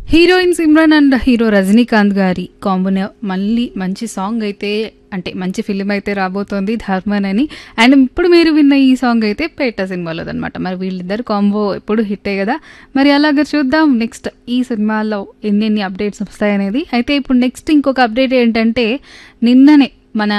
heroine Simran and hero Rajinikanth గారి కాంబోనే మళ్ళీ మంచి సాంగ్ అయితే అంటే మంచి ఫిలిం అయితే రాబోతోంది ధర్మన్ అని అండ్ ఇప్పుడు మీరు విన్న ఈ సాంగ్ అయితే పేట సినిమాలో అనమాట మరి వీళ్ళిద్దరు కాంబో ఎప్పుడు హిట్టే కదా మరి అలాగే చూద్దాం నెక్స్ట్ ఈ సినిమాలో ఎన్నెన్ని అప్డేట్స్ వస్తాయనేది అయితే ఇప్పుడు నెక్స్ట్ ఇంకొక అప్డేట్ ఏంటంటే నిన్ననే మన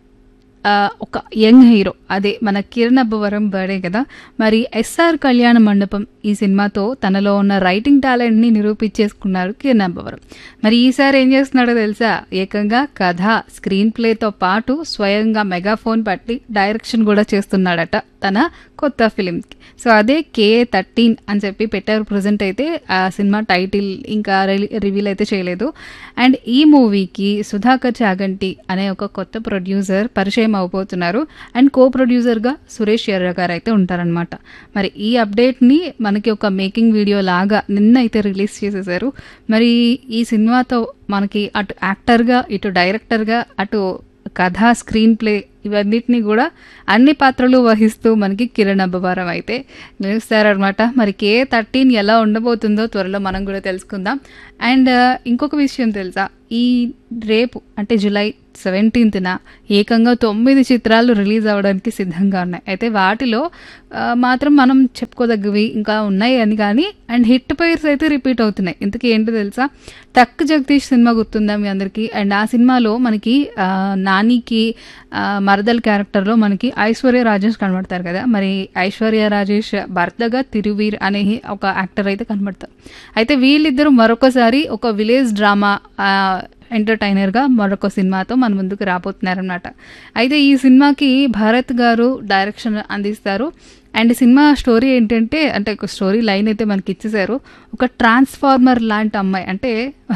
ఆ, ఒక యంగ్ హీరో అదే మన కిరణ్ అబ్బవరం బర్త్డే కదా మరి ఎస్ఆర్ కళ్యాణ మండపం ఈ సినిమాతో తనలో ఉన్న రైటింగ్ టాలెంట్ని నిరూపించేసుకున్నారు కిరణ్ అబ్బవరం మరి ఈసారి ఏం చేస్తున్నాడో తెలుసా ఏకంగా కథ స్క్రీన్ ప్లేతో పాటు స్వయంగా మెగాఫోన్ పట్టి డైరెక్షన్ కూడా చేస్తున్నాడట తన కొత్త ఫిలింకి సో అదే కేఏ థర్టీన్ అని చెప్పి పెట్టారు ప్రజెంట్ అయితే ఆ సినిమా టైటిల్ ఇంకా రివీల్ అయితే చేయలేదు అండ్ ఈ మూవీకి సుధాకర్ చాగంటి అనే ఒక కొత్త ప్రొడ్యూసర్ పరిచయం అవబోతున్నారు అండ్ కో ప్రొడ్యూసర్గా సురేష్ ఎర్ర గారు అయితే ఉంటారనమాట మరి ఈ అప్డేట్ని మనకి ఒక మేకింగ్ వీడియో లాగా నిన్న అయితే రిలీజ్ చేసేసారు మరి ఈ సినిమాతో మనకి అటు యాక్టర్గా ఇటు డైరెక్టర్గా అటు కథ స్క్రీన్ ప్లే ఇవన్నిటిని కూడా అన్ని పాత్రలు వహిస్తూ మనకి కిరణ్ అబ్బవారం అయితే నిలుస్తారనమాట మరి కే థర్టీన్ ఎలా ఉండబోతుందో త్వరలో మనం కూడా తెలుసుకుందాం అండ్ ఇంకొక విషయం తెలుసా ఈ రేపు అంటే జూలై సెవెంటీన్త్న ఏకంగా తొమ్మిది చిత్రాలు రిలీజ్ అవ్వడానికి సిద్ధంగా ఉన్నాయి అయితే వాటిలో ఆ, మాత్రం మనం చెప్పుకోదగ్గవి ఇంకా ఉన్నాయి అని కానీ అండ్ హిట్ పేర్స్ అయితే రిపీట్ అవుతున్నాయి ఇంతకీ ఏంటో తెలుసా టక్ జగదీష్ సినిమా గుర్తుందా మీ అందరికీ అండ్ ఆ సినిమాలో మనకి ఆ, నానికి ఆ, మరదల్ క్యారెక్టర్లో మనకి ఐశ్వర్య రాజేష్ కనబడతారు కదా మరి ఐశ్వర్య రాజేష్ భర్తగా తిరువీర్ అనే ఒక యాక్టర్ అయితే కనబడతారు అయితే వీళ్ళిద్దరూ మరొకసారి ఒక విలేజ్ డ్రామా ఎంటర్టైనర్గా మరొక సినిమాతో మన ముందుకు రాబోతున్నారనమాట అయితే ఈ సినిమాకి భారత్ గారు డైరెక్షన్ అందిస్తారు అండ్ సినిమా స్టోరీ ఏంటంటే అంటే ఒక స్టోరీ లైన్ అయితే మనకి ఇచ్చేసారు ఒక ట్రాన్స్ఫార్మర్ లాంటి అమ్మాయి అంటే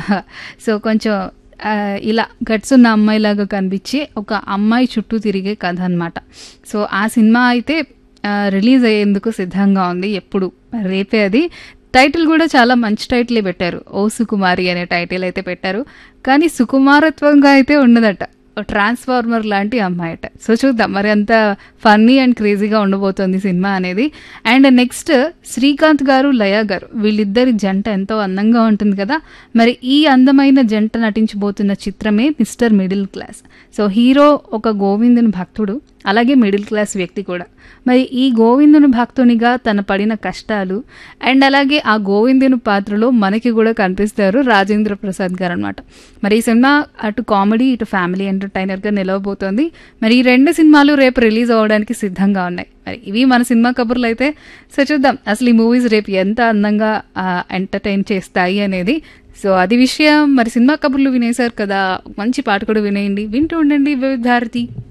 సో కొంచెం ఆ, ఇలా గట్స్ ఉన్న అమ్మాయిలాగా కనిపించే ఒక అమ్మాయి చుట్టూ తిరిగే కథ అనమాట సో ఆ సినిమా అయితే ఆ, రిలీజ్ అయ్యేందుకు సిద్ధంగా ఉంది ఎప్పుడు రేపే అది టైటిల్ కూడా చాలా మంచి టైటిలే పెట్టారు ఓ సుకుమారి అనే టైటిల్ అయితే పెట్టారు కానీ సుకుమారత్వంగా అయితే ఉండదట ఓ ట్రాన్స్ఫార్మర్ లాంటి అమ్మాయి అట సో చూద్దాం మరి అంత ఫన్నీ అండ్ క్రేజీగా ఉండబోతోంది సినిమా అనేది అండ్ నెక్స్ట్ శ్రీకాంత్ గారు లయ గారు వీళ్ళిద్దరి జంట ఎంతో అందంగా ఉంటుంది కదా మరి ఈ అందమైన జంట నటించబోతున్న చిత్రమే Mister Middle Class so hero ఒక గోవిందుని భక్తుడు అలాగే మిడిల్ క్లాస్ వ్యక్తి కూడా మరి ఈ గోవిందుని భక్తునిగా తన పడిన కష్టాలు అండ్ అలాగే ఆ గోవిందుని పాత్రలో మనకి కూడా కనిపిస్తారు రాజేంద్ర ప్రసాద్ గారు అనమాట మరి ఈ సినిమా అటు కామెడీ ఇటు ఫ్యామిలీ ఎంటర్టైనర్గా నిలవబోతోంది మరి ఈ రెండు సినిమాలు రేపు రిలీజ్ అవ్వడానికి సిద్ధంగా ఉన్నాయి మరి ఇవి మన సినిమా కబుర్లు అయితే సో చూద్దాం అసలు ఈ మూవీస్ రేపు ఎంత అందంగా ఎంటర్టైన్ చేస్తాయి అనేది సో అది విషయం మరి సినిమా కబుర్లు వినేశారు కదా మంచి పాట కూడా వినేయండి వింటూ ఉండండి వివిధ భారతి